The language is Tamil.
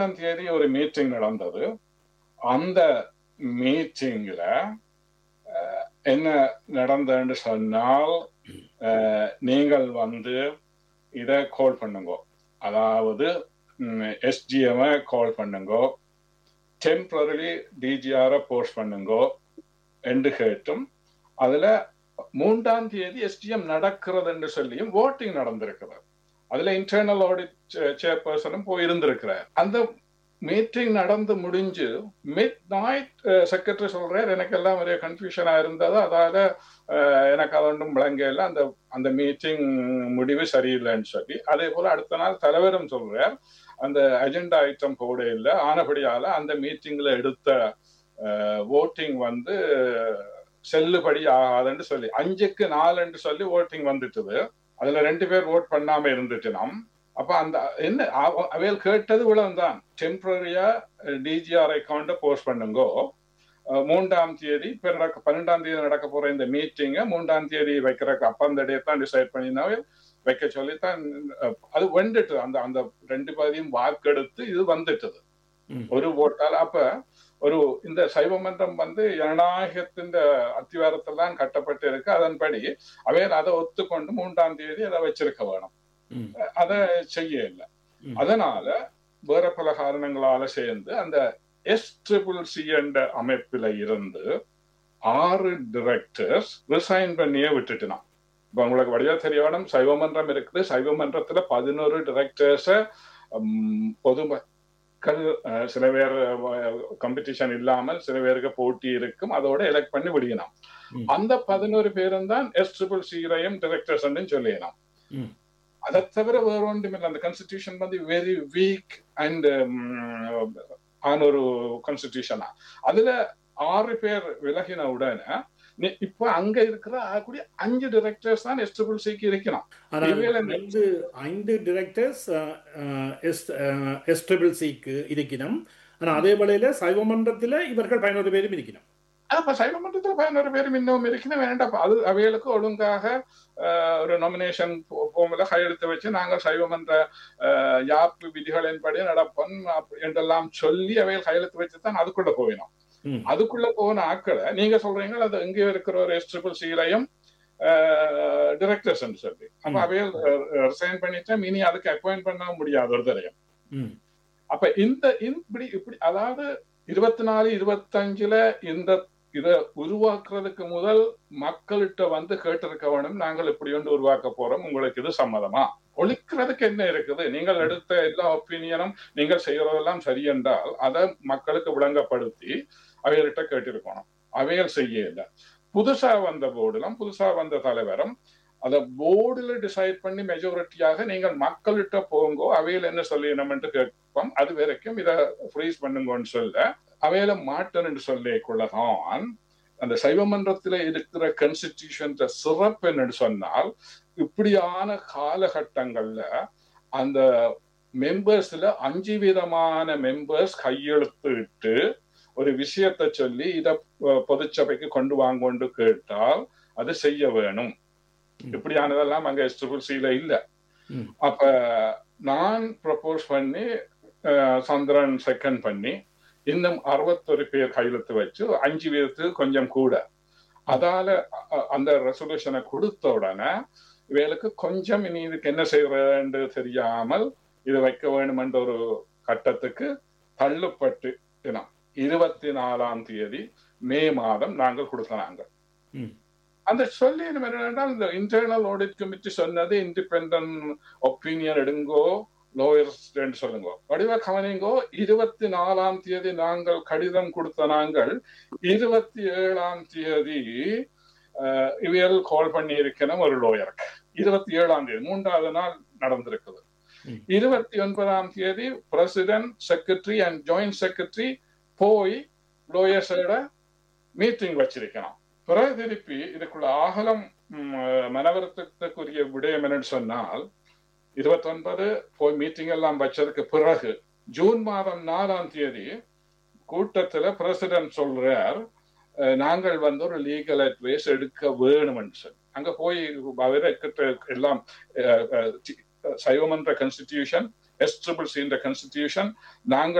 பன்னெண்டாம் தேதி ஒரு மீட்டிங் நடந்தது அந்த மீட்டிங்ல என்ன நடந்ததுன்னு சொன்னால் நீங்கள் வந்து இதை கால் பண்ணுங்க அதாவது எஸ்டிஎம் கால் பண்ணுங்க டெம்பரரி டிஜிஆரை போஸ்ட் பண்ணுங்க என்று கேட்டும் அதுல மூன்றாம் தேதி எஸ்டிஎம் நடக்கிறது என்று சொல்லியும் ஓட்டிங் நடந்திருக்கிறது அதுல இன்டர்னல் ஆடிட் சேர்பர்சனும் போயிருந்திருக்கிறார் அந்த மீட்டிங் நடந்து முடிஞ்சு மிட் நைட் செக்ரட்டரி சொல்றார் எனக்கு எல்லாம் ஒரே கன்ஃபியூஷனா இருந்தது அதால எனக்கு அது ஒன்றும் விளங்கல அந்த அந்த மீட்டிங் முடிவு சரியில்லைன்னு சொல்லி அதே போல அடுத்த நாள் தலைவரும் சொல்றார் அந்த அஜெண்டா ஐட்டம் போட இல்லை ஆனபடியால அந்த மீட்டிங்ல எடுத்த ஓட்டிங் வந்து செல்லுபடி ஆகாதுன்னு சொல்லி அஞ்சுக்கு நாலுன்னு சொல்லி ஓட்டிங் வந்துட்டுது அதுல ரெண்டு பேர் ஓட் பண்ணாம இருந்துட்டு நம் அப்ப அந்த என்ன அவையில் கேட்டது இவ்வளவுதான் டெம்பரரியா டிஜிஆர் அக்கௌண்ட போஸ்ட் பண்ணுங்கோ மூன்றாம் தேதி நடக்க பன்னெண்டாம் தேதி நடக்க போற இந்த மீட்டிங்க மூன்றாம் தேதி வைக்கிறக்கு அப்ப அந்த டே தான் டிசைட் பண்ணினாவே வைக்க சொல்லித்தான் அது வந்துட்டு அந்த அந்த ரெண்டு பகுதியும் வாக்கெடுத்து இது வந்துட்டது ஒரு ஓட்டால் அப்ப ஒரு இந்த சைவ மன்றம் வந்து ஜனநாயகத்தின் அத்திவாரத்தில் தான் கட்டப்பட்டு இருக்கு அதன்படி அவையில் அதை ஒத்துக்கொண்டு மூன்றாம் தேதி அதை வச்சிருக்க வேணும் அதை செய்ய இல்லை அதனால வேற பல காரணங்களால சேர்ந்து அந்த எஸ் ட்ரிபிள் சி என்ற அமைப்பில இருந்து ஆறு டிரெக்டர்ஸ் ரிசைன் பண்ணியே விட்டுட்டுனான் இப்ப உங்களுக்கு வழியா தெரியணும் சைவ மன்றம் இருக்குது சைவ மன்றத்துல பதினோரு டிரெக்டர்ஸ பொது மக்கள் சில பேர் காம்படிஷன் இல்லாமல் சில பேருக்கு போட்டி இருக்கும் அதோட எலெக்ட் பண்ணி விடியலாம் அந்த பதினோரு பேரும் தான் எஸ் ட்ரிபிள் சிரையும் டிரெக்டர்ஸ் சொல்லிடலாம் அதை தவிர வேற ஒன்றும் இல்லை அந்த கான்ஸ்டிடியூஷன் வந்து வெரி வீக் அண்ட் ஆன ஒரு கான்ஸ்டிடியூஷனா அதுல ஆறு பேர் விலகின உடனே இப்ப அங்க இருக்கிற கூடிய அஞ்சு டிரெக்டர்ஸ் தான் எஸ் ட்ரிபிள் சிக்கு இருக்கணும் ஐந்து ஐந்து டிரெக்டர்ஸ் எஸ் ட்ரிபிள் சிக்கு இருக்கணும் ஆனா அதே வேளையில சைவ மன்றத்துல இவர்கள் பதினோரு பேரும் இருக்கணும் அப்ப சைவ மன்றத்தில் பதினோரு பேரும் இன்னும் இருக்கணும் வேண்டாம் அது அவைகளுக்கு ஒழுங்காக ஒரு நாமினேஷன் போகும்போது கையெழுத்து வச்சு நாங்கள் சைவ மன்ற யாப்பு விதிகளின்படி நடப்போம் என்றெல்லாம் சொல்லி அவைகள் கையெழுத்து வச்சு தான் அதுக்குள்ள போயினோம் அதுக்குள்ள போன ஆக்களை நீங்க சொல்றீங்க அது எங்கே இருக்கிற ஒரு எஸ் ட்ரிபிள் சிலையும் டிரெக்டர்ஸ் சொல்லி அப்ப அவையில் ரிசைன் பண்ணிட்டா இனி அதுக்கு அப்பாயிண்ட் பண்ண முடியாது ஒரு தரையும் அப்ப இந்த இப்படி இப்படி அதாவது இருபத்தி நாலு இருபத்தஞ்சுல இந்த இதை உருவாக்குறதுக்கு முதல் மக்கள்கிட்ட வந்து கேட்டிருக்க வேணும் நாங்கள் இப்படி ஒன்று உருவாக்க போறோம் உங்களுக்கு இது சம்மதமா ஒழிக்கிறதுக்கு என்ன இருக்குது நீங்கள் எடுத்த எல்லா ஒப்பீனியனும் நீங்கள் செய்யறதெல்லாம் சரி என்றால் அதை மக்களுக்கு விளங்கப்படுத்தி அவைகள்கிட்ட கேட்டிருக்கணும் அவைகள் செய்யல புதுசா வந்த போர்டுலாம் புதுசா வந்த தலைவரும் அதை போர்டுல டிசைட் பண்ணி மெஜாரிட்டியாக நீங்கள் மக்கள்கிட்ட போங்கோ அவையில் என்ன சொல்லிடணும்னு கேட்போம் அது வரைக்கும் இதை ஃப்ரீஸ் பண்ணுங்கன்னு சொல்ல அவையில மாட்டேன்னு சொல்லிக்குள்ளதான் அந்த சைவ மன்றத்துல இருக்கிற கான்ஸ்டிடியூஷன் சிறப்பு என்னன்னு சொன்னால் இப்படியான காலகட்டங்கள்ல அந்த மெம்பர்ஸ்ல அஞ்சு விதமான மெம்பர்ஸ் கையெழுத்து இட்டு ஒரு விஷயத்தை சொல்லி இத பொதுச்சபைக்கு கொண்டு வாங்கொண்டு கேட்டால் அது செய்ய வேணும் இப்படியானதெல்லாம் அங்க எஸ்ட்ரிபிள் சில இல்ல அப்ப நான் ப்ரப்போஸ் பண்ணி சந்திரன் செகண்ட் பண்ணி இன்னும் அறுபத்தொரு பேர் கையெழுத்து வச்சு அஞ்சு வீதத்துக்கு கொஞ்சம் கூட அதால அந்த ரெசல்யூஷனை கொடுத்த உடனே இவைகளுக்கு கொஞ்சம் இனி இதுக்கு என்ன செய்யறது தெரியாமல் இது வைக்க வேணுமென்ற ஒரு கட்டத்துக்கு தள்ளுப்பட்டு தினம் இருபத்தி நாலாம் தேதி மே மாதம் நாங்கள் கொடுத்தனாங்க அந்த சொல்லி என்னென்றால் இந்த இன்டர்னல் ஆடிட் கமிட்டி சொன்னது இண்டிபெண்ட் ஒப்பீனியன் எடுங்கோ லோயர்ஸ் சொல்லுங்க வடிவ கவனிங்கோ இருபத்தி நாலாம் தேதி நாங்கள் கடிதம் கொடுத்த நாங்கள் இருபத்தி ஏழாம் தேதி இவியல் கால் பண்ணி இருக்கணும் ஒரு லோயருக்கு இருபத்தி ஏழாம் தேதி மூன்றாவது நாள் நடந்திருக்குது இருபத்தி ஒன்பதாம் தேதி president secretary and joint secretary போய் லோயர்ஸோட மீட்டிங் வச்சிருக்கணும் பிறகு திருப்பி இதுக்குள்ள ஆகலம் மனவருத்தத்துக்குரிய விடயம் என்னன்னு சொன்னால் இருபத்தி ஒன்பது போய் மீட்டிங் எல்லாம் வச்சதுக்கு பிறகு ஜூன் மாதம் நாலாம் தேதி கூட்டத்துல பிரசிடென்ட் சொல்றார் நாங்கள் வந்து ஒரு லீகல் அட்வைஸ் எடுக்க வேணும்னு சொல்லி அங்க போய் அவர்கிட்ட எல்லாம் சைவமன்ற கான்ஸ்டிடியூஷன் எஸ் ட்ரிபிள் சி என்ற கான்ஸ்டிடியூஷன் நாங்கள்